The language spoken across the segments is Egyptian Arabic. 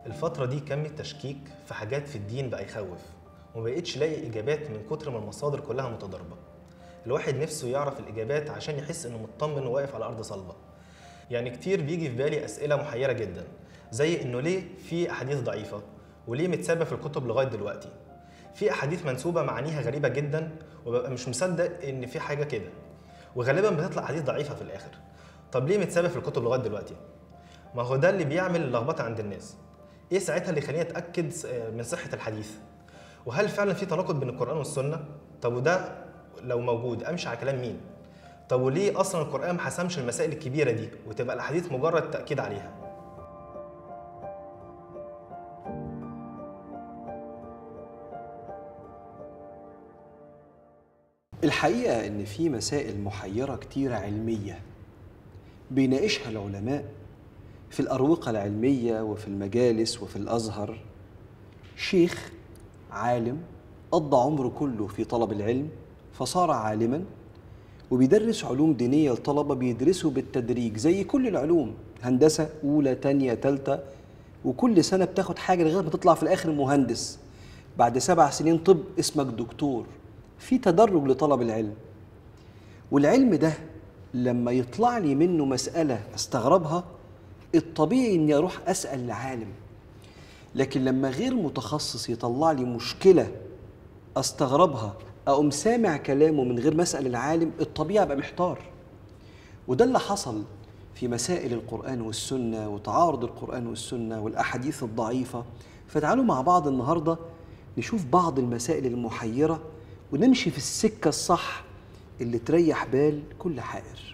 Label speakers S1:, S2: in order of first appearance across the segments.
S1: الفترة دي كم التشكيك في حاجات في الدين بقى يخوف ومبقتش لاقي إجابات من كتر ما المصادر كلها متضاربة الواحد نفسه يعرف الإجابات عشان يحس إنه مطمن وواقف على أرض صلبة يعني كتير بيجي في بالي أسئلة محيرة جدا زي إنه ليه في أحاديث ضعيفة وليه متسابة في الكتب لغاية دلوقتي في أحاديث منسوبة معانيها غريبة جدا وببقى مش مصدق إن في حاجة كده وغالبا بتطلع أحاديث ضعيفة في الآخر طب ليه متسابة في الكتب لغاية دلوقتي؟ ما هو ده اللي بيعمل اللخبطة عند الناس ايه ساعتها اللي يخليني اتاكد من صحه الحديث وهل فعلا في تناقض بين القران والسنه طب وده لو موجود امشي على كلام مين طب وليه اصلا القران ما حسمش المسائل الكبيره دي وتبقى الاحاديث مجرد تاكيد عليها
S2: الحقيقة إن في مسائل محيرة كتيرة علمية بيناقشها العلماء في الأروقة العلمية وفي المجالس وفي الأزهر شيخ عالم قضى عمره كله في طلب العلم فصار عالما وبيدرس علوم دينية لطلبة بيدرسوا بالتدريج زي كل العلوم هندسة أولى تانية تالتة وكل سنة بتاخد حاجة لغاية ما تطلع في الآخر مهندس بعد سبع سنين طب اسمك دكتور في تدرج لطلب العلم والعلم ده لما يطلع لي منه مسألة استغربها الطبيعي اني اروح اسال العالم لكن لما غير متخصص يطلع لي مشكله استغربها اقوم سامع كلامه من غير ما اسال العالم الطبيعي ابقى محتار وده اللي حصل في مسائل القران والسنه وتعارض القران والسنه والاحاديث الضعيفه فتعالوا مع بعض النهارده نشوف بعض المسائل المحيره ونمشي في السكه الصح اللي تريح بال كل حائر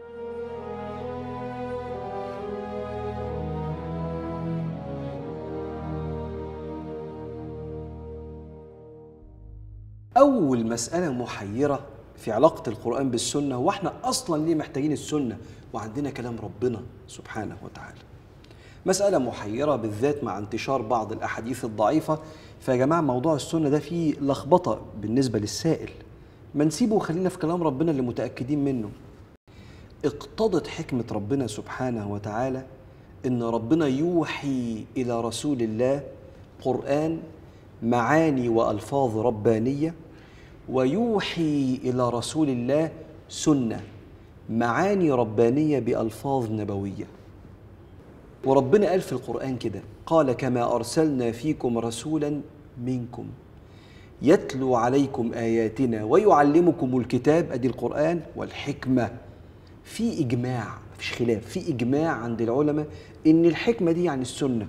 S2: أول مسألة محيرة في علاقة القرآن بالسنة هو احنا أصلا ليه محتاجين السنة وعندنا كلام ربنا سبحانه وتعالى مسألة محيرة بالذات مع انتشار بعض الأحاديث الضعيفة فيا جماعة موضوع السنة ده فيه لخبطة بالنسبة للسائل ما نسيبه وخلينا في كلام ربنا اللي متأكدين منه اقتضت حكمة ربنا سبحانه وتعالى إن ربنا يوحي إلى رسول الله قرآن معاني والفاظ ربانيه ويوحي الى رسول الله سنه معاني ربانيه بالفاظ نبويه وربنا قال في القران كده قال كما ارسلنا فيكم رسولا منكم يتلو عليكم اياتنا ويعلمكم الكتاب ادي القران والحكمه في اجماع مفيش خلاف في اجماع عند العلماء ان الحكمه دي يعني السنه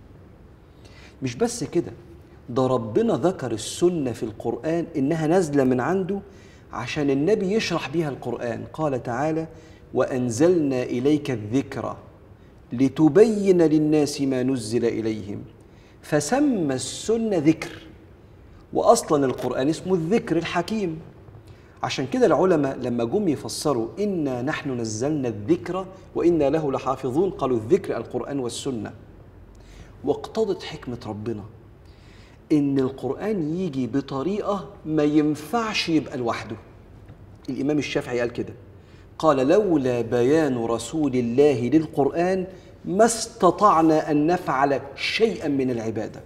S2: مش بس كده ده ربنا ذكر السنة في القرآن إنها نازلة من عنده عشان النبي يشرح بيها القرآن قال تعالى وأنزلنا إليك الذكر لتبين للناس ما نزل إليهم فسمى السنة ذكر وأصلا القرآن اسمه الذكر الحكيم عشان كده العلماء لما جم يفسروا إنا نحن نزلنا الذكر وإنا له لحافظون قالوا الذكر القرآن والسنة واقتضت حكمة ربنا ان القران يجي بطريقه ما ينفعش يبقى لوحده الامام الشافعي قال كده قال لولا بيان رسول الله للقران ما استطعنا ان نفعل شيئا من العباده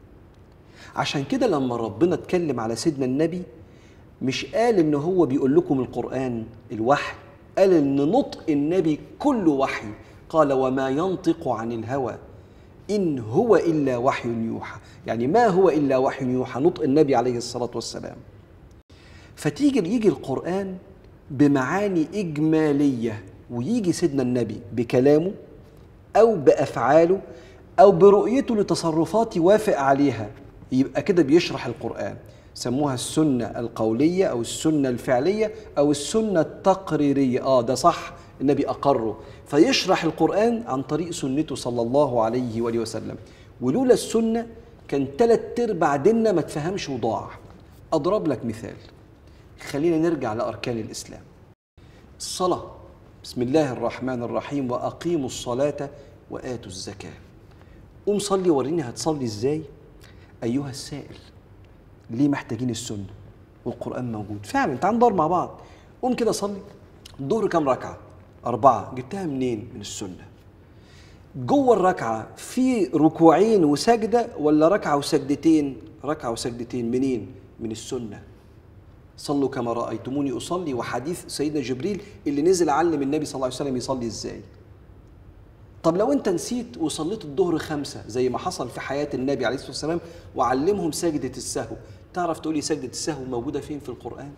S2: عشان كده لما ربنا اتكلم على سيدنا النبي مش قال ان هو بيقول لكم القران الوحي قال ان نطق النبي كله وحي قال وما ينطق عن الهوى إن هو إلا وحي يوحى يعني ما هو إلا وحي يوحى نطق النبي عليه الصلاة والسلام فتيجي يجي القرآن بمعاني إجمالية ويجي سيدنا النبي بكلامه أو بأفعاله أو برؤيته لتصرفات يوافق عليها يبقى كده بيشرح القرآن سموها السنة القولية أو السنة الفعلية أو السنة التقريرية آه ده صح النبي أقره فيشرح القرآن عن طريق سنته صلى الله عليه وآله وسلم ولولا السنة كان تلات أرباع ديننا ما تفهمش وضاع أضرب لك مثال خلينا نرجع لأركان الإسلام الصلاة بسم الله الرحمن الرحيم وأقيموا الصلاة وآتوا الزكاة قوم صلي وريني هتصلي إزاي أيها السائل ليه محتاجين السنة والقرآن موجود فعلا تعال ندور مع بعض قوم كده صلي الظهر كام ركعة أربعة جبتها منين من السنة جوه الركعه في ركوعين وسجده ولا ركعه وسجدتين ركعه وسجدتين منين من السنه صلوا كما رايتموني اصلي وحديث سيدنا جبريل اللي نزل علم النبي صلى الله عليه وسلم يصلي ازاي طب لو انت نسيت وصليت الظهر خمسة زي ما حصل في حياة النبي عليه الصلاة والسلام وعلمهم سجدة السهو تعرف تقولي سجدة السهو موجودة فين في القرآن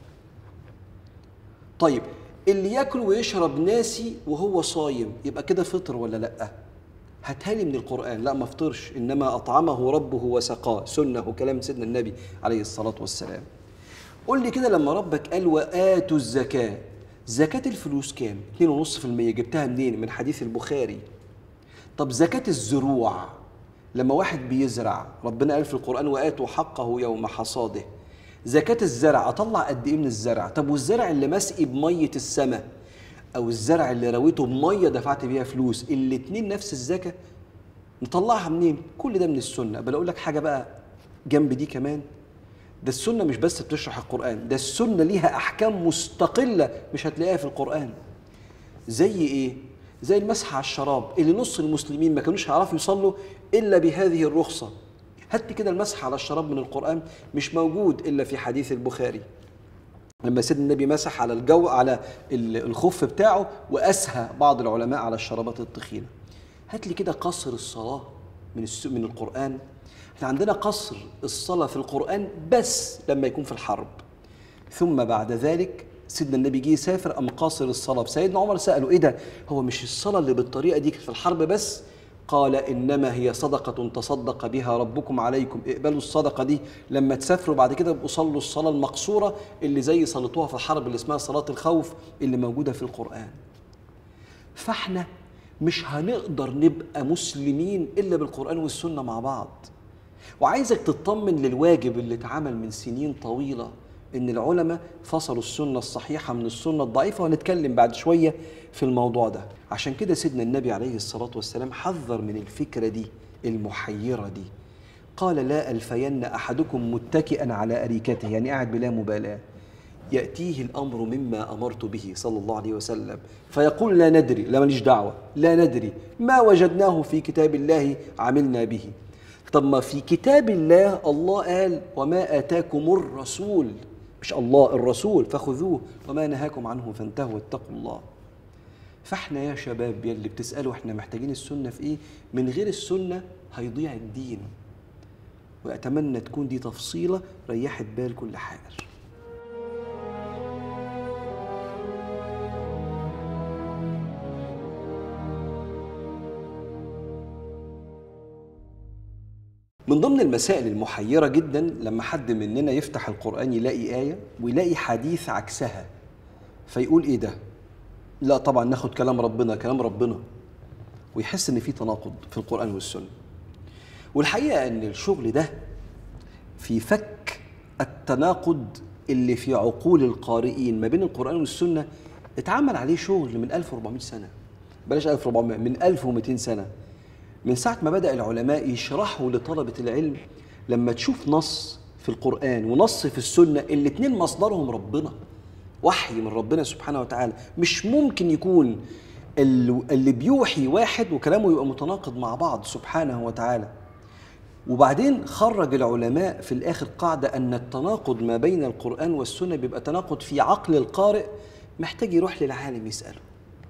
S2: طيب اللي ياكل ويشرب ناسي وهو صايم يبقى كده فطر ولا لا هاتها لي من القرآن لا ما فطرش إنما أطعمه ربه وسقاه سنة وكلام سيدنا النبي عليه الصلاة والسلام قول لي كده لما ربك قال وآتوا الزكاة زكاة الفلوس كام؟ 2.5% جبتها منين؟ من حديث البخاري طب زكاة الزروع لما واحد بيزرع ربنا قال في القرآن وآتوا حقه يوم حصاده زكاة الزرع أطلع قد إيه من الزرع طب والزرع اللي مسقي بمية السماء أو الزرع اللي رويته بمية دفعت بيها فلوس الاتنين نفس الزكاة نطلعها منين كل ده من السنة بل أقول لك حاجة بقى جنب دي كمان ده السنة مش بس بتشرح القرآن ده السنة ليها أحكام مستقلة مش هتلاقيها في القرآن زي إيه؟ زي المسح على الشراب اللي نص المسلمين ما كانوش هيعرفوا يصلوا إلا بهذه الرخصة هات لي كده المسح على الشراب من القرآن مش موجود إلا في حديث البخاري لما سيدنا النبي مسح على الجو على ال- الخف بتاعه وأسهى بعض العلماء على الشرابات التخينة هات لي كده قصر الصلاة من الس- من القرآن احنا عندنا قصر الصلاة في القرآن بس لما يكون في الحرب ثم بعد ذلك سيدنا النبي جه يسافر قام قاصر الصلاه سيدنا عمر ساله ايه ده هو مش الصلاه اللي بالطريقه دي في الحرب بس قال انما هي صدقه تصدق بها ربكم عليكم اقبلوا الصدقه دي لما تسافروا بعد كده ابقوا صلوا الصلاه المقصوره اللي زي صليتوها في الحرب اللي اسمها صلاه الخوف اللي موجوده في القران فاحنا مش هنقدر نبقى مسلمين الا بالقران والسنه مع بعض وعايزك تطمن للواجب اللي اتعمل من سنين طويله ان العلماء فصلوا السنه الصحيحه من السنه الضعيفه وهنتكلم بعد شويه في الموضوع ده عشان كده سيدنا النبي عليه الصلاه والسلام حذر من الفكره دي المحيره دي قال لا الفين احدكم متكئا على اريكته يعني قاعد بلا مبالاه ياتيه الامر مما امرت به صلى الله عليه وسلم فيقول لا ندري لا ماليش دعوه لا ندري ما وجدناه في كتاب الله عملنا به طب ما في كتاب الله الله قال وما اتاكم الرسول مش الله الرسول فخذوه وما نهاكم عنه فانتهوا واتقوا الله فاحنا يا شباب يلي بتسالوا احنا محتاجين السنه في ايه من غير السنه هيضيع الدين واتمنى تكون دي تفصيله ريحت بال كل حائر من ضمن المسائل المحيرة جدا لما حد مننا يفتح القرآن يلاقي آية ويلاقي حديث عكسها فيقول إيه ده؟ لا طبعا ناخد كلام ربنا كلام ربنا ويحس إن في تناقض في القرآن والسنة والحقيقة إن الشغل ده في فك التناقض اللي في عقول القارئين ما بين القرآن والسنة اتعمل عليه شغل من 1400 سنة بلاش 1400 من 1200 سنة من ساعة ما بدأ العلماء يشرحوا لطلبة العلم لما تشوف نص في القرآن ونص في السنة الاتنين مصدرهم ربنا وحي من ربنا سبحانه وتعالى مش ممكن يكون ال- اللي بيوحي واحد وكلامه يبقى متناقض مع بعض سبحانه وتعالى وبعدين خرج العلماء في الآخر قاعدة أن التناقض ما بين القرآن والسنة بيبقى تناقض في عقل القارئ محتاج يروح للعالم يسأله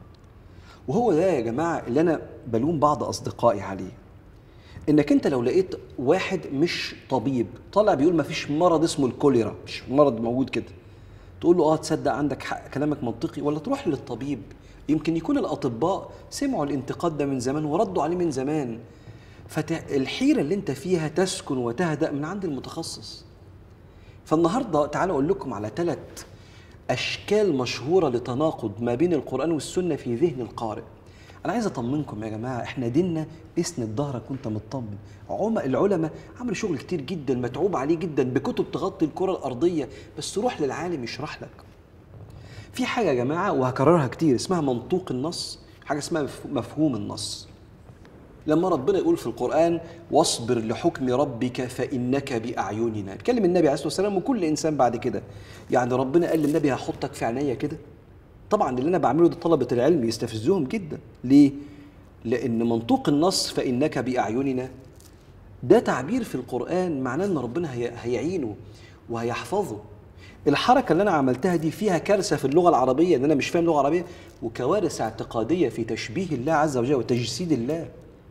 S2: وهو ده يا جماعه اللي انا بلوم بعض اصدقائي عليه انك انت لو لقيت واحد مش طبيب طالع بيقول ما فيش مرض اسمه الكوليرا مش مرض موجود كده تقول له اه تصدق عندك حق كلامك منطقي ولا تروح للطبيب يمكن يكون الاطباء سمعوا الانتقاد ده من زمان وردوا عليه من زمان فالحيره اللي انت فيها تسكن وتهدأ من عند المتخصص فالنهارده تعالوا اقول لكم على ثلاث اشكال مشهوره لتناقض ما بين القران والسنه في ذهن القارئ انا عايز اطمنكم يا جماعه احنا ديننا اسند ظهرك وانت مطمن عم العلماء عملوا شغل كتير جدا متعوب عليه جدا بكتب تغطي الكره الارضيه بس روح للعالم يشرح لك في حاجه يا جماعه وهكررها كتير اسمها منطوق النص حاجه اسمها مف- مفهوم النص لما ربنا يقول في القرآن واصبر لحكم ربك فإنك بأعيننا يتكلم النبي عليه الصلاة والسلام وكل إنسان بعد كده يعني ربنا قال للنبي هحطك في عينيا كده طبعا اللي أنا بعمله ده طلبة العلم يستفزهم جدا ليه؟ لأن منطوق النص فإنك بأعيننا ده تعبير في القرآن معناه إن ربنا هي- هيعينه وهيحفظه الحركة اللي أنا عملتها دي فيها كارثة في اللغة العربية إن أنا مش فاهم اللغة العربية وكوارث اعتقادية في تشبيه الله عز وجل وتجسيد الله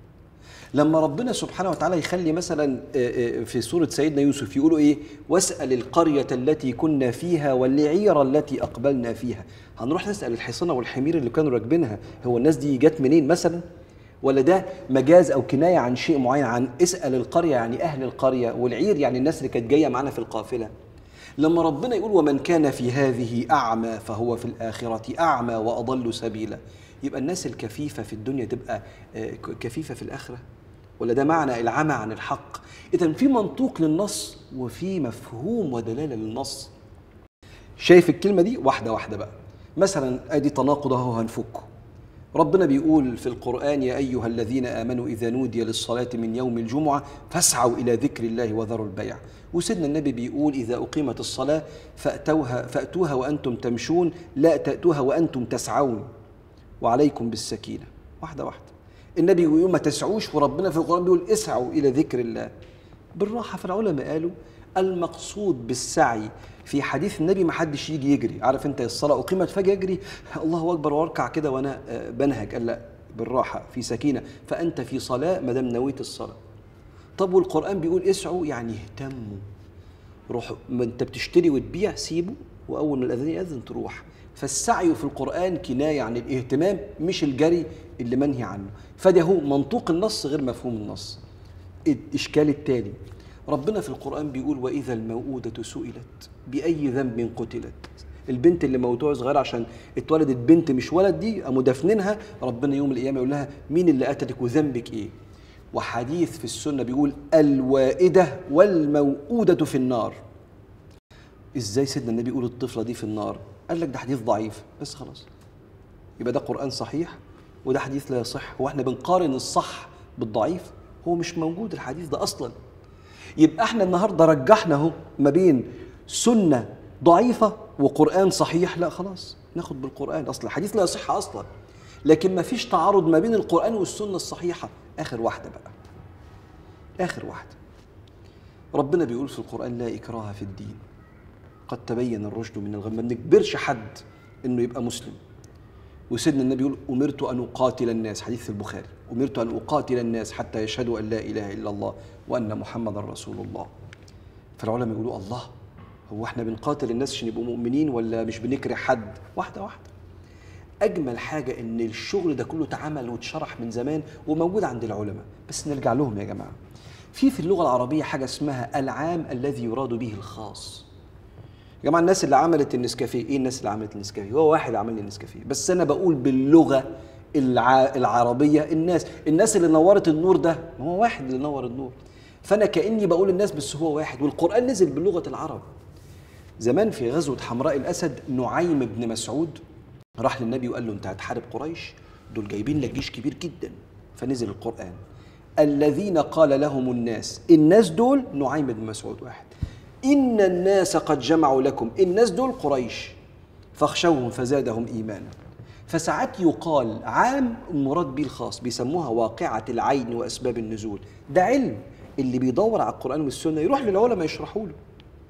S2: لما ربنا سبحانه وتعالى يخلي مثلا آه، آه، في سورة سيدنا يوسف يقولوا ايه واسأل القرية التي كنا فيها والعير التي أقبلنا فيها هنروح نسأل الحصنة والحمير اللي كانوا راكبينها هو الناس دي جت منين مثلا ولا ده مجاز أو كناية عن شيء معين عن اسأل القرية يعني أهل القرية والعير يعني الناس اللي كانت جاية معانا في القافلة لما ربنا يقول ومن كان في هذه أعمى فهو في الآخرة أعمى وأضل سبيلا يبقى الناس الكفيفة في الدنيا تبقى آه، ك- كفيفة في الآخرة ولا ده معنى العمى عن الحق إذا في منطوق للنص وفي مفهوم ودلالة للنص شايف الكلمة دي واحدة واحدة بقى مثلا ادي تناقض اهو هنفكه ربنا بيقول في القرآن يا أيها الذين آمنوا إذا نودي للصلاة من يوم الجمعة فاسعوا إلى ذكر الله وذروا البيع وسيدنا النبي بيقول إذا أقيمت الصلاة فأتوها فأتوها وأنتم تمشون لا تأتوها وأنتم تسعون وعليكم بالسكينة واحدة واحدة النبي يقول ما تسعوش وربنا في القرآن بيقول اسعوا إلى ذكر الله بالراحة فالعلماء قالوا المقصود بالسعي في حديث النبي ما حدش يجي يجري عارف انت الصلاة أقيمت فجأة يجري الله أكبر واركع كده وأنا آه، بنهج قال لا بالراحة في سكينة فأنت في صلاة ما دام نويت الصلاة طب والقرآن بيقول اسعوا يعني اهتموا روح ما انت بتشتري وتبيع سيبه واول ما الاذان ياذن تروح فالسعي في القران كنايه عن الاهتمام مش الجري اللي منهي عنه فده هو منطوق النص غير مفهوم النص الاشكال التالي ربنا في القران بيقول واذا الموءوده سئلت باي ذنب قتلت البنت اللي موضوع صغيره عشان اتولدت بنت مش ولد دي قاموا دافنينها ربنا يوم القيامه يقول لها مين اللي قتلك وذنبك ايه وحديث في السنه بيقول الوائده والموءوده في النار ازاي سيدنا النبي يقول الطفله دي في النار قال لك ده حديث ضعيف بس خلاص يبقى ده قران صحيح وده حديث لا يصح هو احنا بنقارن الصح بالضعيف هو مش موجود الحديث ده اصلا يبقى احنا النهارده رجحنا اهو ما بين سنه ضعيفه وقران صحيح لا خلاص ناخد بالقران اصلا الحديث لا يصح اصلا لكن ما فيش تعارض ما بين القران والسنه الصحيحه اخر واحده بقى اخر واحده ربنا بيقول في القران لا اكراه في الدين قد تبين الرشد من الغي ما بنجبرش حد انه يبقى مسلم وسيدنا النبي يقول امرت ان اقاتل الناس حديث في البخاري امرت ان اقاتل الناس حتى يشهدوا ان لا اله الا الله وان محمدا رسول الله فالعلماء يقولوا الله هو احنا بنقاتل الناس عشان يبقوا مؤمنين ولا مش بنكره حد واحده واحده اجمل حاجه ان الشغل ده كله اتعمل واتشرح من زمان وموجود عند العلماء بس نرجع لهم يا جماعه في في اللغه العربيه حاجه اسمها العام الذي يراد به الخاص يا جماعه الناس اللي عملت النسكافيه ايه الناس اللي عملت النسكافيه هو واحد عمل لي النسكافيه بس انا بقول باللغه الع... العربيه الناس الناس اللي نورت النور ده ما هو واحد اللي نور النور فانا كاني بقول الناس بس هو واحد والقران نزل بلغه العرب زمان في غزوه حمراء الاسد نعيم بن مسعود راح للنبي وقال له انت هتحارب قريش دول جايبين لك جيش كبير جدا فنزل القران الذين قال لهم الناس الناس دول نعيم بن مسعود واحد إن الناس قد جمعوا لكم الناس دول قريش فاخشوهم فزادهم إيمانا فساعات يقال عام المراد به الخاص بيسموها واقعة العين وأسباب النزول ده علم اللي بيدور على القرآن والسنة يروح للعلماء يشرحوا له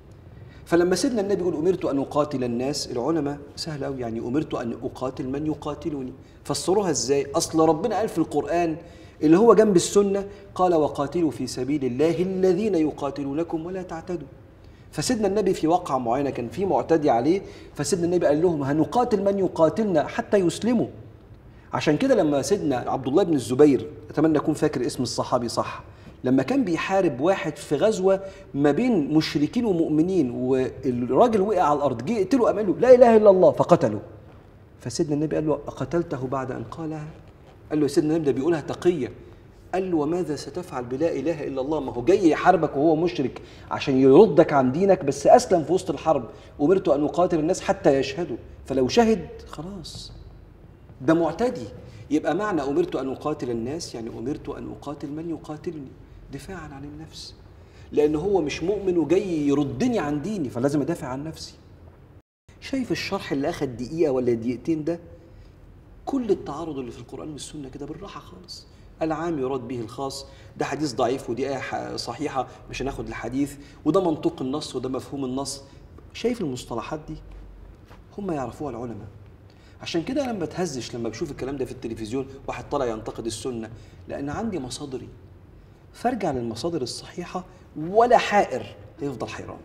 S2: فلما سيدنا النبي يقول امرت ان اقاتل الناس العلماء سهل قوي يعني امرت ان اقاتل من يقاتلني فسروها ازاي اصل ربنا قال في القران اللي هو جنب السنه قال وقاتلوا في سبيل الله الذين يقاتلونكم ولا تعتدوا فسيدنا النبي في واقعة معينة كان في معتدي عليه فسيدنا النبي قال لهم هنقاتل من يقاتلنا حتى يسلموا عشان كده لما سيدنا عبد الله بن الزبير اتمنى اكون فاكر اسم الصحابي صح لما كان بيحارب واحد في غزوه ما بين مشركين ومؤمنين والراجل وقع على الارض جه يقتله قام قال له لا اله الا الله فقتله فسيدنا النبي قال له اقتلته بعد ان قالها قال له يا سيدنا النبي ده بيقولها تقيه قال له وماذا ستفعل بلا اله الا الله ما هو جاي يحاربك وهو مشرك عشان يردك عن دينك بس اسلم في وسط الحرب امرت ان اقاتل الناس حتى يشهدوا فلو شهد خلاص ده معتدي يبقى معنى امرت ان اقاتل الناس يعني امرت ان اقاتل من يقاتلني دفاعا عن النفس لان هو مش مؤمن وجاي يردني عن ديني فلازم ادافع عن نفسي شايف الشرح اللي اخد دقيقه ولا دقيقتين ده كل التعارض اللي في القرآن والسنة كده بالراحة خالص العام يراد به الخاص ده حديث ضعيف ودي آية ح- صحيحة مش هناخد الحديث وده منطوق النص وده مفهوم النص شايف المصطلحات دي هم يعرفوها العلماء عشان كده انا ما بتهزش لما بشوف الكلام ده في التلفزيون واحد طالع ينتقد السنه لان عندي مصادري فارجع للمصادر الصحيحه ولا حائر يفضل حيران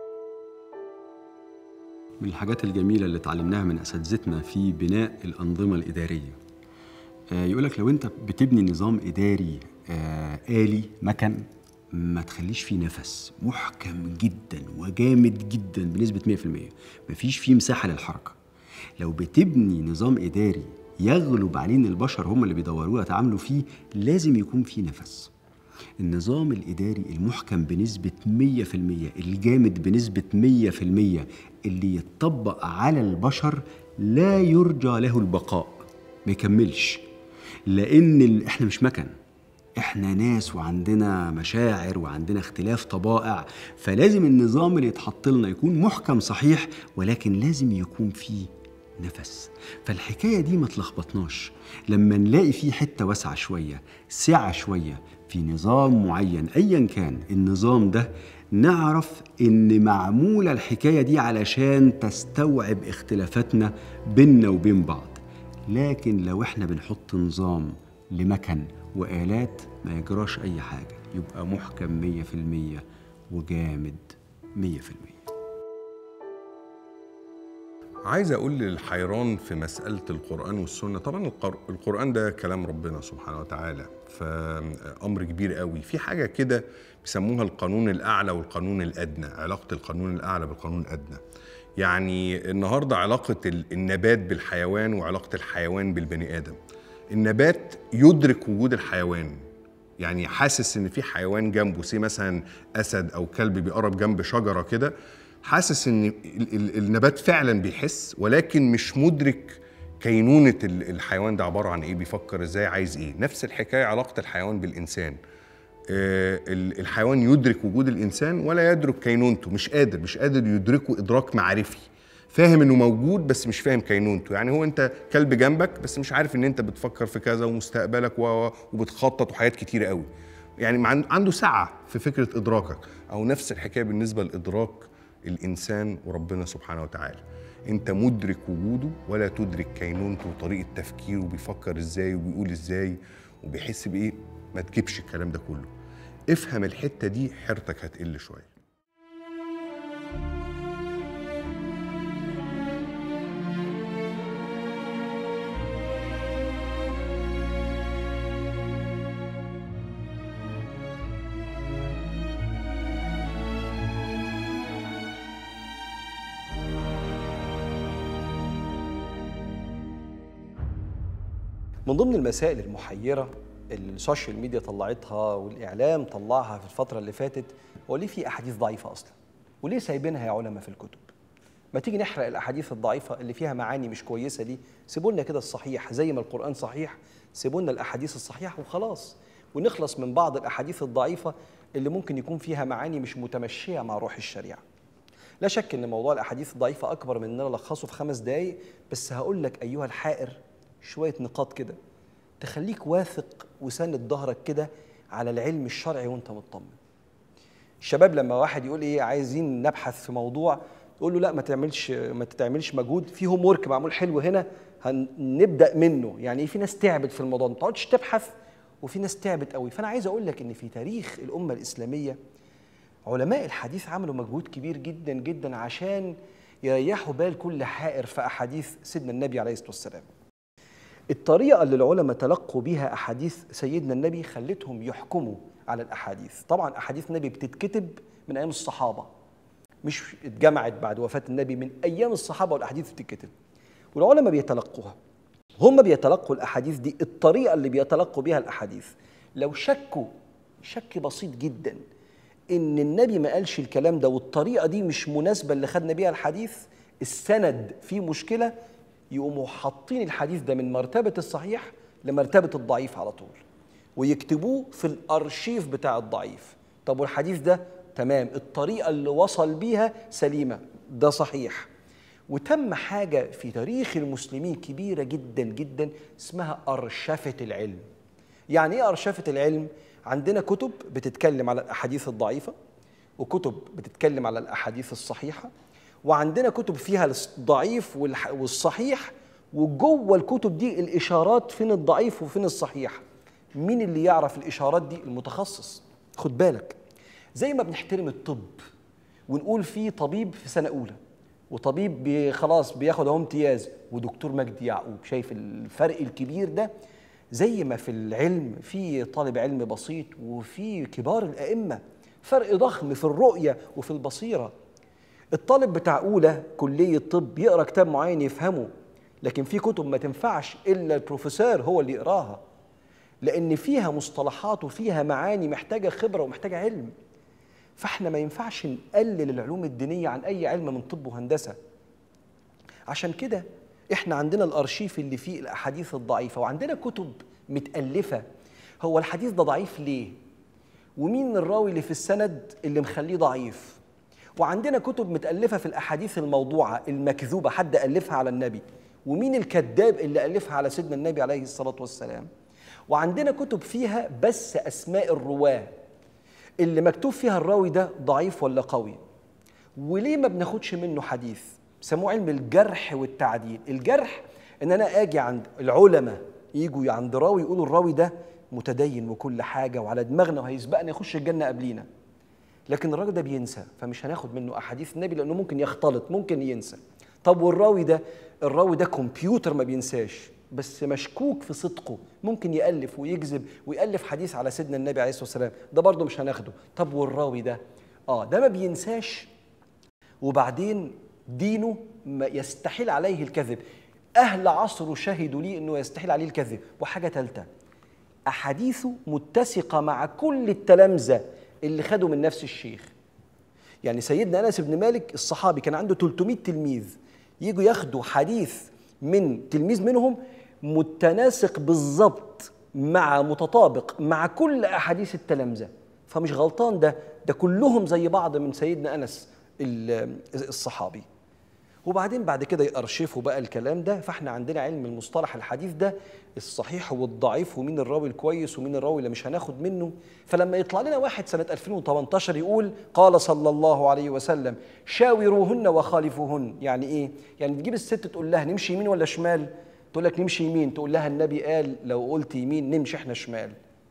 S3: من الحاجات الجميلة اللي اتعلمناها من أساتذتنا في بناء الأنظمة الإدارية آه، يقولك لو أنت بتبني نظام إداري آه، آلي مكن ما تخليش فيه نفس محكم جدا وجامد جدا بنسبة 100% مفيش فيه مساحة للحركة لو بتبني نظام إداري يغلب عليه إن البشر هم اللي بيدوروه يتعاملوا فيه لازم يكون فيه نفس النظام الإداري المحكم بنسبة 100% الجامد بنسبة 100% اللي يتطبق على البشر لا يرجى له البقاء ما يكملش لأن ال- إحنا مش مكن إحنا ناس وعندنا مشاعر وعندنا اختلاف طبائع فلازم النظام اللي يتحط لنا يكون محكم صحيح ولكن لازم يكون فيه نفس فالحكايه دي ما تلخبطناش لما نلاقي فيه حته واسعه شويه سعه شويه في نظام معين ايا كان النظام ده نعرف ان معموله الحكايه دي علشان تستوعب اختلافاتنا بيننا وبين بعض لكن لو احنا بنحط نظام لمكن والات ما يجراش اي حاجه يبقى محكم 100% وجامد 100%
S4: عايز اقول للحيران في مساله القران والسنه طبعا القر- القران ده كلام ربنا سبحانه وتعالى فامر كبير قوي في حاجه كده بيسموها القانون الاعلى والقانون الادنى علاقه القانون الاعلى بالقانون الادنى يعني النهارده علاقه ال- النبات بالحيوان وعلاقه الحيوان بالبني ادم النبات يدرك وجود الحيوان يعني حاسس ان في حيوان جنبه سي مثلا اسد او كلب بيقرب جنب شجره كده حاسس ان ال- ال- النبات فعلا بيحس ولكن مش مدرك كينونه ال- الحيوان ده عباره عن ايه بيفكر ازاي عايز ايه نفس الحكايه علاقه الحيوان بالانسان آه، ال- الحيوان يدرك وجود الانسان ولا يدرك كينونته مش قادر مش قادر يدركه ادراك معرفي فاهم انه موجود بس مش فاهم كينونته يعني هو انت كلب جنبك بس مش عارف ان انت بتفكر في كذا ومستقبلك و- وبتخطط وحاجات كتيره قوي يعني مع- عنده سعه في فكره ادراكك او نفس الحكايه بالنسبه لادراك الانسان وربنا سبحانه وتعالى انت مدرك وجوده ولا تدرك كينونته وطريقه تفكيره بيفكر ازاي وبيقول ازاي وبيحس بايه ما تجيبش الكلام ده كله افهم الحته دي حيرتك هتقل شويه
S2: من ضمن المسائل المحيرة اللي السوشيال ميديا طلعتها والإعلام طلعها في الفترة اللي فاتت هو ليه في أحاديث ضعيفة أصلا؟ وليه سايبينها يا علماء في الكتب؟ ما تيجي نحرق الأحاديث الضعيفة اللي فيها معاني مش كويسة دي سيبوا لنا كده الصحيح زي ما القرآن صحيح سيبوا لنا الأحاديث الصحيحة وخلاص ونخلص من بعض الأحاديث الضعيفة اللي ممكن يكون فيها معاني مش متمشية مع روح الشريعة لا شك ان موضوع الاحاديث الضعيفه اكبر من ان انا الخصه في خمس دقائق بس هقول لك ايها الحائر شويه نقاط كده تخليك واثق وساند ظهرك كده على العلم الشرعي وانت مطمن الشباب لما واحد يقول ايه عايزين نبحث في موضوع يقول له لا ما تعملش ما تتعملش مجهود في هوم ورك معمول حلو هنا هنبدا منه يعني في ناس تعبت في الموضوع ما تقعدش تبحث وفي ناس تعبت قوي فانا عايز اقول لك ان في تاريخ الامه الاسلاميه علماء الحديث عملوا مجهود كبير جدا جدا عشان يريحوا بال كل حائر في احاديث سيدنا النبي عليه الصلاه والسلام. الطريقه اللي العلماء تلقوا بيها احاديث سيدنا النبي خلتهم يحكموا على الاحاديث، طبعا احاديث النبي بتتكتب من ايام الصحابه مش اتجمعت بعد وفاه النبي من ايام الصحابه والاحاديث بتتكتب. والعلماء بيتلقوها. هم بيتلقوا الاحاديث دي الطريقه اللي بيتلقوا بيها الاحاديث لو شكوا شك بسيط جدا ان النبي ما قالش الكلام ده والطريقه دي مش مناسبه اللي خدنا بيها الحديث السند فيه مشكله يقوموا حاطين الحديث ده من مرتبه الصحيح لمرتبه الضعيف على طول ويكتبوه في الارشيف بتاع الضعيف طب والحديث ده تمام الطريقه اللي وصل بيها سليمه ده صحيح وتم حاجة في تاريخ المسلمين كبيرة جدا جدا اسمها أرشفة العلم يعني إيه أرشفة العلم؟ عندنا كتب بتتكلم على الأحاديث الضعيفة وكتب بتتكلم على الأحاديث الصحيحة وعندنا كتب فيها الضعيف والح- والصحيح وجوه الكتب دي الإشارات فين الضعيف وفين الصحيح مين اللي يعرف الإشارات دي المتخصص خد بالك زي ما بنحترم الطب ونقول في طبيب في سنة أولى وطبيب بي خلاص بياخد اهو امتياز ودكتور مجدي يعقوب شايف الفرق الكبير ده زي ما في العلم في طالب علم بسيط وفي كبار الأئمة فرق ضخم في الرؤية وفي البصيرة الطالب بتاع أولى كلية طب يقرأ كتاب معين يفهمه لكن في كتب ما تنفعش إلا البروفيسور هو اللي يقراها لأن فيها مصطلحات وفيها معاني محتاجة خبرة ومحتاجة علم فاحنا ما ينفعش نقلل العلوم الدينية عن أي علم من طب وهندسة عشان كده احنا عندنا الارشيف اللي فيه الاحاديث الضعيفه وعندنا كتب متالفه هو الحديث ده ضعيف ليه ومين الراوي اللي في السند اللي مخليه ضعيف وعندنا كتب متالفه في الاحاديث الموضوعه المكذوبه حد الفها على النبي ومين الكذاب اللي الفها على سيدنا النبي عليه الصلاه والسلام وعندنا كتب فيها بس اسماء الرواه اللي مكتوب فيها الراوي ده ضعيف ولا قوي وليه ما بناخدش منه حديث سموه علم الجرح والتعديل الجرح ان انا اجي عند العلماء يجوا عند راوي يقولوا الراوي ده متدين وكل حاجه وعلى دماغنا وهيسبقنا يخش الجنه قبلينا لكن الراجل ده بينسى فمش هناخد منه احاديث النبي لانه ممكن يختلط ممكن ينسى طب والراوي ده الراوي ده كمبيوتر ما بينساش بس مشكوك في صدقه ممكن يالف ويكذب ويالف حديث على سيدنا النبي عليه الصلاه والسلام ده برضه مش هناخده طب والراوي ده اه ده ما بينساش وبعدين دينه ما يستحيل عليه الكذب أهل عصره شهدوا لي أنه يستحيل عليه الكذب وحاجة ثالثة أحاديثه متسقة مع كل التلامذة اللي خدوا من نفس الشيخ يعني سيدنا أنس بن مالك الصحابي كان عنده 300 تلميذ يجوا ياخدوا حديث من تلميذ منهم متناسق بالظبط مع متطابق مع كل أحاديث التلامذة فمش غلطان ده ده كلهم زي بعض من سيدنا أنس ال- الصحابي وبعدين بعد كده يأرشفوا بقى الكلام ده فاحنا عندنا علم المصطلح الحديث ده الصحيح والضعيف ومين الراوي الكويس ومين الراوي اللي مش هناخد منه فلما يطلع لنا واحد سنة 2018 يقول قال صلى الله عليه وسلم شاوروهن وخالفوهن يعني ايه؟ يعني تجيب الست تقول لها نمشي يمين ولا شمال؟ تقول لك نمشي يمين تقول لها النبي قال لو قلت يمين نمشي احنا شمال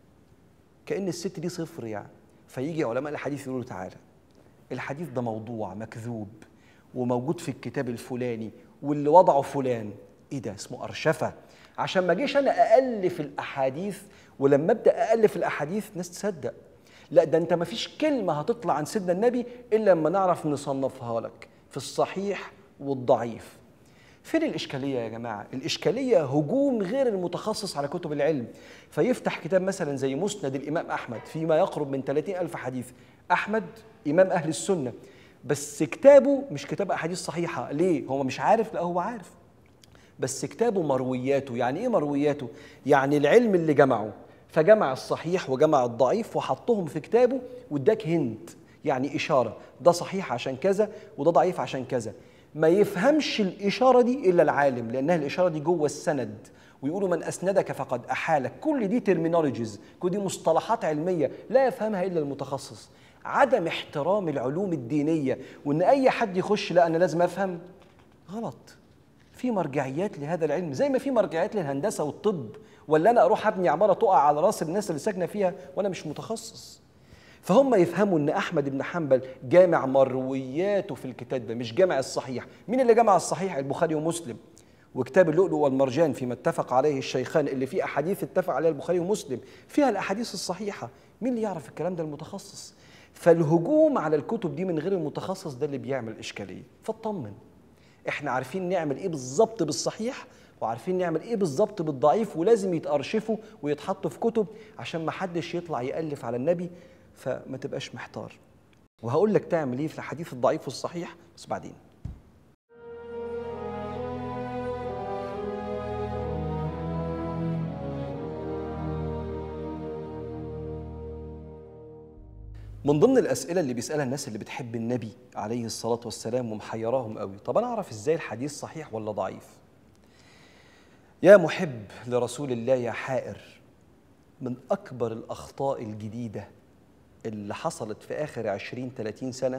S2: كأن الست دي صفر يعني فيجي علماء الحديث يقولوا تعالى الحديث ده موضوع مكذوب وموجود في الكتاب الفلاني واللي وضعه فلان ايه ده اسمه ارشفه عشان ما اجيش انا الف الاحاديث ولما ابدا الف الاحاديث ناس تصدق لا ده انت ما فيش كلمه هتطلع عن سيدنا النبي الا لما نعرف نصنفها لك في الصحيح والضعيف فين الإشكالية يا جماعة؟ الإشكالية هجوم غير المتخصص على كتب العلم فيفتح كتاب مثلا زي مسند الإمام أحمد فيما يقرب من 30 ألف حديث أحمد إمام أهل السنة بس كتابه مش كتاب أحاديث صحيحة ليه؟ هو مش عارف؟ لا هو عارف بس كتابه مروياته يعني ايه مروياته يعني العلم اللي جمعه فجمع الصحيح وجمع الضعيف وحطهم في كتابه واداك هنت يعني اشاره ده صحيح عشان كذا وده ضعيف عشان كذا ما يفهمش الاشاره دي الا العالم لانها الاشاره دي جوه السند ويقولوا من اسندك فقد احالك كل دي ترمينولوجيز كل دي مصطلحات علميه لا يفهمها الا المتخصص عدم احترام العلوم الدينيه وان اي حد يخش لا انا لازم افهم غلط في مرجعيات لهذا العلم زي ما في مرجعيات للهندسه والطب ولا انا اروح ابني عماره تقع على راس الناس اللي ساكنه فيها وانا مش متخصص فهم يفهموا ان احمد بن حنبل جامع مروياته في الكتاب ده مش جامع الصحيح مين اللي جمع الصحيح البخاري ومسلم وكتاب اللؤلؤ والمرجان فيما اتفق عليه الشيخان اللي فيه احاديث اتفق عليها البخاري ومسلم فيها الاحاديث الصحيحه مين اللي يعرف الكلام ده المتخصص فالهجوم على الكتب دي من غير المتخصص ده اللي بيعمل اشكاليه فاطمن احنا عارفين نعمل ايه بالظبط بالصحيح وعارفين نعمل ايه بالظبط بالضعيف ولازم يتارشفوا ويتحطوا في كتب عشان ما حدش يطلع يالف على النبي فما تبقاش محتار وهقول لك تعمل ايه في الحديث الضعيف والصحيح بس بعدين من ضمن الاسئله اللي بيسالها الناس اللي بتحب النبي عليه الصلاه والسلام ومحيراهم قوي طب انا اعرف ازاي الحديث صحيح ولا ضعيف يا محب لرسول الله يا حائر من اكبر الاخطاء الجديده اللي حصلت في اخر 20 30 سنه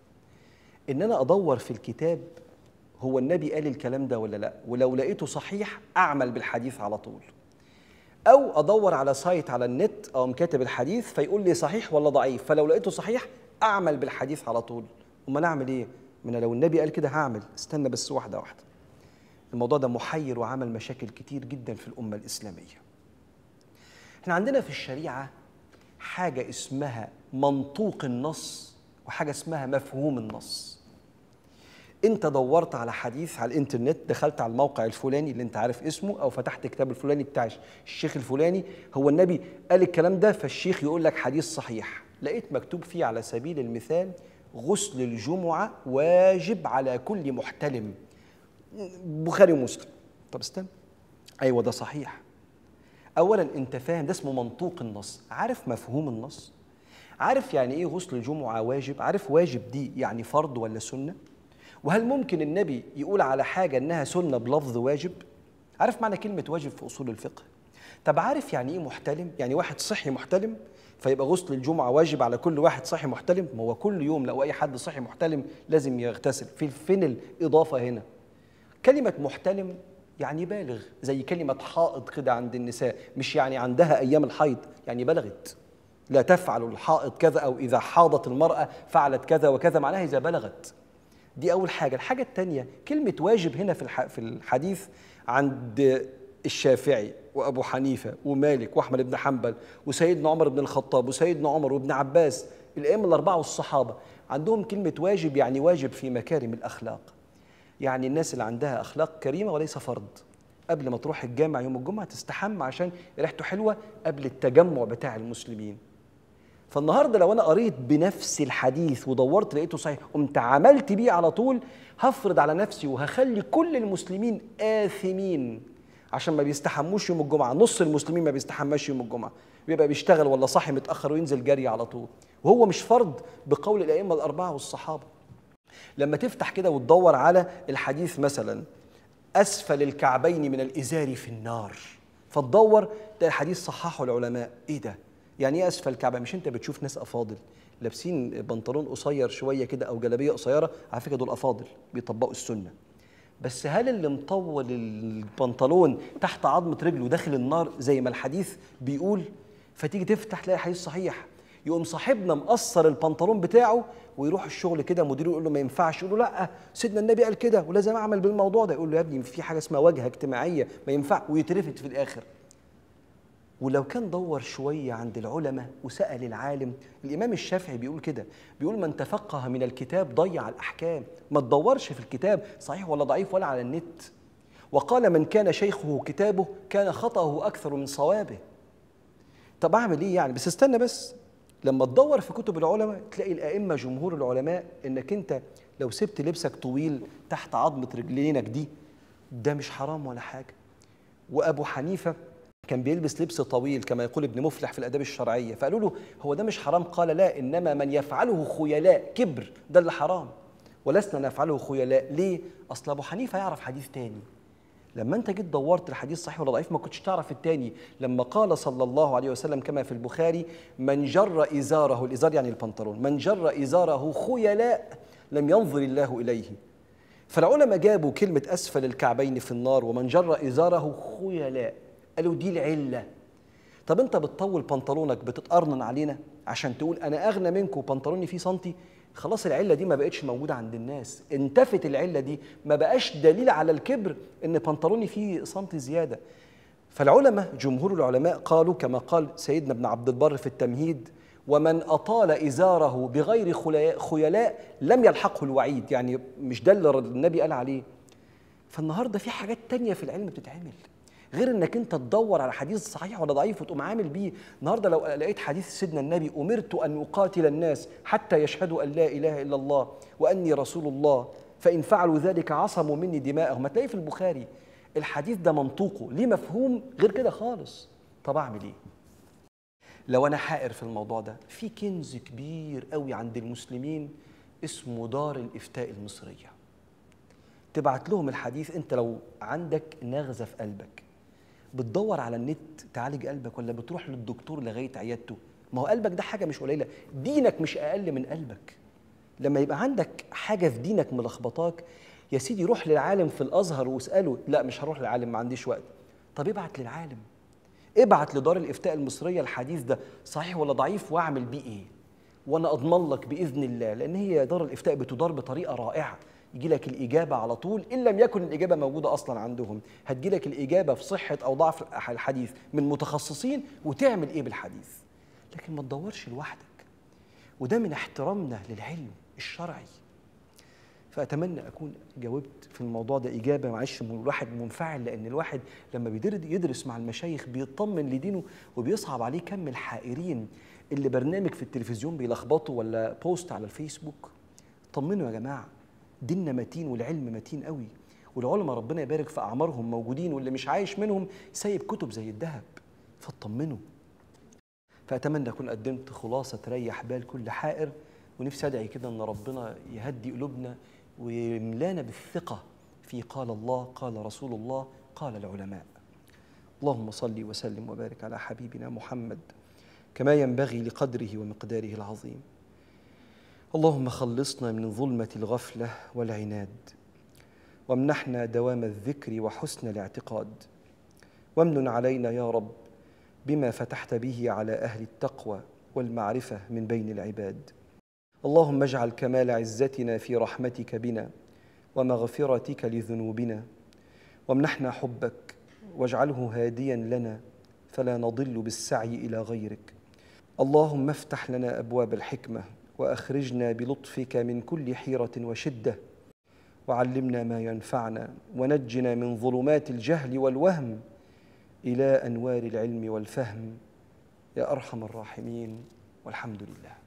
S2: ان انا ادور في الكتاب هو النبي قال الكلام ده ولا لا ولو لقيته صحيح اعمل بالحديث على طول او ادور على سايت على النت او كاتب الحديث فيقول لي صحيح ولا ضعيف فلو لقيته صحيح اعمل بالحديث على طول امال اعمل ايه ما انا لو النبي قال كده هعمل استنى بس واحده واحده الموضوع ده محير وعمل مشاكل كتير جدا في الامه الاسلاميه احنا عندنا في الشريعه حاجه اسمها منطوق النص وحاجه اسمها مفهوم النص انت دورت على حديث على الانترنت دخلت على الموقع الفلاني اللي انت عارف اسمه او فتحت كتاب الفلاني بتاع الشيخ الفلاني هو النبي قال الكلام ده فالشيخ يقول لك حديث صحيح لقيت مكتوب فيه على سبيل المثال غسل الجمعة واجب على كل محتلم بخاري ومسلم طب استنى ايوه ده صحيح اولا انت فاهم ده اسمه منطوق النص عارف مفهوم النص عارف يعني ايه غسل الجمعة واجب عارف واجب دي يعني فرض ولا سنه وهل ممكن النبي يقول على حاجة إنها سنة بلفظ واجب؟ عارف معنى كلمة واجب في أصول الفقه؟ طب عارف يعني إيه محتلم؟ يعني واحد صحي محتلم فيبقى غسل الجمعة واجب على كل واحد صحي محتلم؟ ما هو كل يوم لو أي حد صحي محتلم لازم يغتسل، في فين الإضافة هنا؟ كلمة محتلم يعني بالغ زي كلمة حائض كده عند النساء، مش يعني عندها أيام الحيض، يعني بلغت. لا تفعل الحائض كذا أو إذا حاضت المرأة فعلت كذا وكذا معناها إذا بلغت. دي أول حاجة الحاجة الثانية كلمة واجب هنا في في الحديث عند الشافعي وأبو حنيفة ومالك وأحمد بن حنبل وسيدنا عمر بن الخطاب وسيدنا عمر وابن عباس الأئمة الأربعة والصحابة عندهم كلمة واجب يعني واجب في مكارم الأخلاق يعني الناس اللي عندها أخلاق كريمة وليس فرض قبل ما تروح الجامع يوم الجمعة تستحمى عشان ريحته حلوة قبل التجمع بتاع المسلمين فالنهارده لو انا قريت بنفس الحديث ودورت لقيته صحيح قمت عملت بيه على طول هفرض على نفسي وهخلي كل المسلمين آثمين عشان ما بيستحموش يوم الجمعة نص المسلمين ما بيستحماش يوم الجمعة بيبقى بيشتغل ولا صاحي متأخر وينزل جري على طول وهو مش فرض بقول الأئمة الأربعة والصحابة لما تفتح كده وتدور على الحديث مثلا أسفل الكعبين من الإزار في النار فتدور تلاقي الحديث صححه العلماء إيه ده؟ يعني ايه اسفل الكعبه مش انت بتشوف ناس افاضل لابسين بنطلون قصير شويه كده او جلابيه قصيره على فكره دول افاضل بيطبقوا السنه بس هل اللي مطول البنطلون تحت عظمه رجله داخل النار زي ما الحديث بيقول فتيجي تفتح تلاقي حديث صحيح يقوم صاحبنا مقصر البنطلون بتاعه ويروح الشغل كده مديره يقول له ما ينفعش يقول له لا سيدنا النبي قال كده ولازم اعمل بالموضوع ده يقول له يا ابني في حاجه اسمها واجهه اجتماعيه ما ينفع ويترفد في الاخر ولو كان دور شوية عند العلماء وسأل العالم الإمام الشافعي بيقول كده بيقول من تفقه من الكتاب ضيع الأحكام ما تدورش في الكتاب صحيح ولا ضعيف ولا على النت وقال من كان شيخه كتابه كان خطأه أكثر من صوابه طب أعمل إيه يعني بس استنى بس لما تدور في كتب العلماء تلاقي الأئمة جمهور العلماء إنك أنت لو سبت لبسك طويل تحت عظمة رجلينك دي ده مش حرام ولا حاجة وأبو حنيفة كان بيلبس لبس طويل كما يقول ابن مفلح في الاداب الشرعيه فقالوا له هو ده مش حرام قال لا انما من يفعله خيلاء كبر ده اللي حرام ولسنا نفعله خيلاء ليه اصل ابو حنيفه يعرف حديث تاني لما انت جيت دورت الحديث صحيح ولا ضعيف ما كنتش تعرف التاني لما قال صلى الله عليه وسلم كما في البخاري من جر ازاره الازار يعني البنطلون من جر ازاره خيلاء لم ينظر الله اليه فالعلماء جابوا كلمه اسفل الكعبين في النار ومن جر ازاره خيلاء قالوا دي العله طب انت بتطول بنطلونك بتتقرنن علينا عشان تقول انا اغنى منكم بنطلوني فيه سنتي خلاص العله دي ما بقتش موجوده عند الناس انتفت العله دي ما بقاش دليل على الكبر ان بنطلوني فيه سنتي زياده فالعلماء جمهور العلماء قالوا كما قال سيدنا ابن عبد البر في التمهيد ومن أطال إزاره بغير خيلاء لم يلحقه الوعيد يعني مش ده اللي النبي قال عليه فالنهارده في حاجات تانية في العلم بتتعمل غير انك انت تدور على حديث صحيح ولا ضعيف وتقوم عامل بيه النهارده لو لقيت حديث سيدنا النبي امرت ان اقاتل الناس حتى يشهدوا ان لا اله الا الله واني رسول الله فان فعلوا ذلك عصموا مني دماءهم هتلاقيه في البخاري الحديث ده منطوقه ليه مفهوم غير كده خالص طب اعمل ايه لو انا حائر في الموضوع ده في كنز كبير قوي عند المسلمين اسمه دار الافتاء المصريه تبعت لهم الحديث انت لو عندك نغزه في قلبك بتدور على النت تعالج قلبك ولا بتروح للدكتور لغايه عيادته ما هو قلبك ده حاجه مش قليله دينك مش اقل من قلبك لما يبقى عندك حاجه في دينك ملخبطاك يا سيدي روح للعالم في الازهر واساله لا مش هروح للعالم ما عنديش وقت طب ابعت للعالم ابعت لدار الافتاء المصريه الحديث ده صحيح ولا ضعيف واعمل بيه ايه وانا اضمن لك باذن الله لان هي دار الافتاء بتدار بطريقه رائعه يجي لك الاجابه على طول ان لم يكن الاجابه موجوده اصلا عندهم هتجي لك الاجابه في صحه او ضعف الحديث من متخصصين وتعمل ايه بالحديث لكن ما تدورش لوحدك وده من احترامنا للعلم الشرعي فاتمنى اكون جاوبت في الموضوع ده اجابه معلش من الواحد منفعل لان الواحد لما بيدر- يدرس مع المشايخ بيطمن لدينه وبيصعب عليه كم الحائرين اللي برنامج في التلفزيون بيلخبطوا ولا بوست على الفيسبوك طمنوا يا جماعه ديننا متين والعلم متين قوي والعلماء ربنا يبارك في اعمارهم موجودين واللي مش عايش منهم سايب كتب زي الذهب فاطمنوا فاتمنى اكون قدمت خلاصه تريح بال كل حائر ونفسي ادعي كده ان ربنا يهدي قلوبنا ويملانا بالثقه في قال الله قال رسول الله قال العلماء اللهم صل وسلم وبارك على حبيبنا محمد كما ينبغي لقدره ومقداره العظيم اللهم خلصنا من ظلمه الغفله والعناد وامنحنا دوام الذكر وحسن الاعتقاد وامنن علينا يا رب بما فتحت به على اهل التقوى والمعرفه من بين العباد اللهم اجعل كمال عزتنا في رحمتك بنا ومغفرتك لذنوبنا وامنحنا حبك واجعله هاديا لنا فلا نضل بالسعي الى غيرك اللهم افتح لنا ابواب الحكمه واخرجنا بلطفك من كل حيره وشده وعلمنا ما ينفعنا ونجنا من ظلمات الجهل والوهم الى انوار العلم والفهم يا ارحم الراحمين والحمد لله